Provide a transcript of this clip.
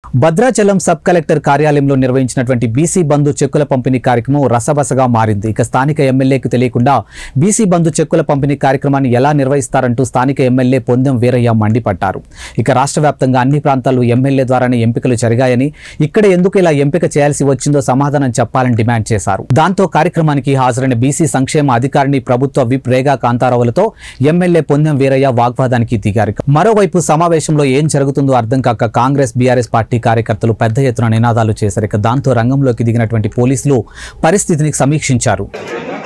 Bhadrachalam sub collector కార్యాలయంలో నిర్వహించినటువంటి BC బంధు చెక్కుల పంపిణీ కార్యక్రమం రసబసగా మారింది ఇక స్థానిక ఎమ్మెల్యేకు తెలియకుండా బీసీ బంధు చెక్కుల పంపిణీ కార్యక్రమాన్ని ఎలా నిర్వహిస్తారంటూ స్థానిక ఎమ్మెల్యే పొందెం వీరయ్య మండిపడ్డారు ఇక రాష్ట్ర వ్యాప్తంగా అన్ని ప్రాంతాల్లో ఎమ్మెల్యే ద్వారానే ఎంపికలు జరిగాయని ఇక్కడ ఎందుకు ఇలా ఎంపిక చేయాల్సి వచ్చిందో సమాధానం చెప్పాలని డిమాండ్ చేశారు దాంతో కార్యక్రమానికి హాజరైన బీసీ సంక్షేమ అధికారిని ప్రభుత్వ విప్ రేగా కాంతారావులతో ఎమ్మెల్యే పొందెం వీరయ్య వాగ్వాదానికి దిగారు మరోవైపు సమావేశంలో ఏం జరుగుతుందో అర్థం కాక కాంగ్రెస్ బీఆర్ఎస్ పార్టీ కార్యకర్తలు పెద్ద ఎత్తున నినాదాలు చేశారు ఇక దాంతో రంగంలోకి దిగినటువంటి పోలీసులు పరిస్థితిని సమీక్షించారు